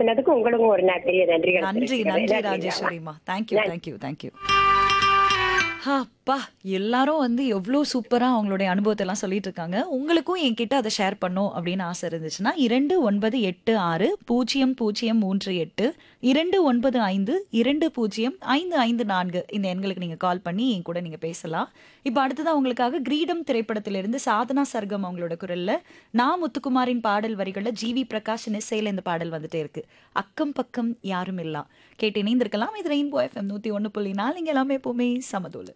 சொன்னதுக்கு உங்களுக்கும் ஒரு ந- பெரிய நன்றிகள் நன்றி தெரிவிச்சுக்கிறேன். நன்றி நன்றிங்க. ராஜேஸ்வரிமா தேங்க்யூ தேங்க்யூ தேங்க்யூ அப்பா எல்லாரும் வந்து எவ்வளோ சூப்பராக அவங்களுடைய அனுபவத்தை எல்லாம் சொல்லிட்டு இருக்காங்க உங்களுக்கும் என்கிட்ட அதை ஷேர் பண்ணும் அப்படின்னு ஆசை இருந்துச்சுன்னா இரண்டு ஒன்பது எட்டு ஆறு பூஜ்ஜியம் பூஜ்ஜியம் மூன்று எட்டு இரண்டு ஒன்பது ஐந்து இரண்டு பூஜ்ஜியம் ஐந்து ஐந்து நான்கு இந்த எண்களுக்கு நீங்கள் கால் பண்ணி என் கூட நீங்கள் பேசலாம் இப்போ அடுத்ததான் உங்களுக்காக கிரீடம் திரைப்படத்திலிருந்து சாதனா சர்க்கம் அவங்களோட குரல்ல நான் முத்துக்குமாரின் பாடல் வரிகளில் ஜிவி பிரகாஷ் இசையில் இந்த பாடல் வந்துட்டே இருக்கு அக்கம் பக்கம் யாரும் இல்லா கேட்டு இணைந்திருக்கலாம் இது ரெயின்போ எஃப்எம் நூற்றி ஒன்று புள்ளி நாலு இங்கே எல்லாமே எப்போவுமே சமதூல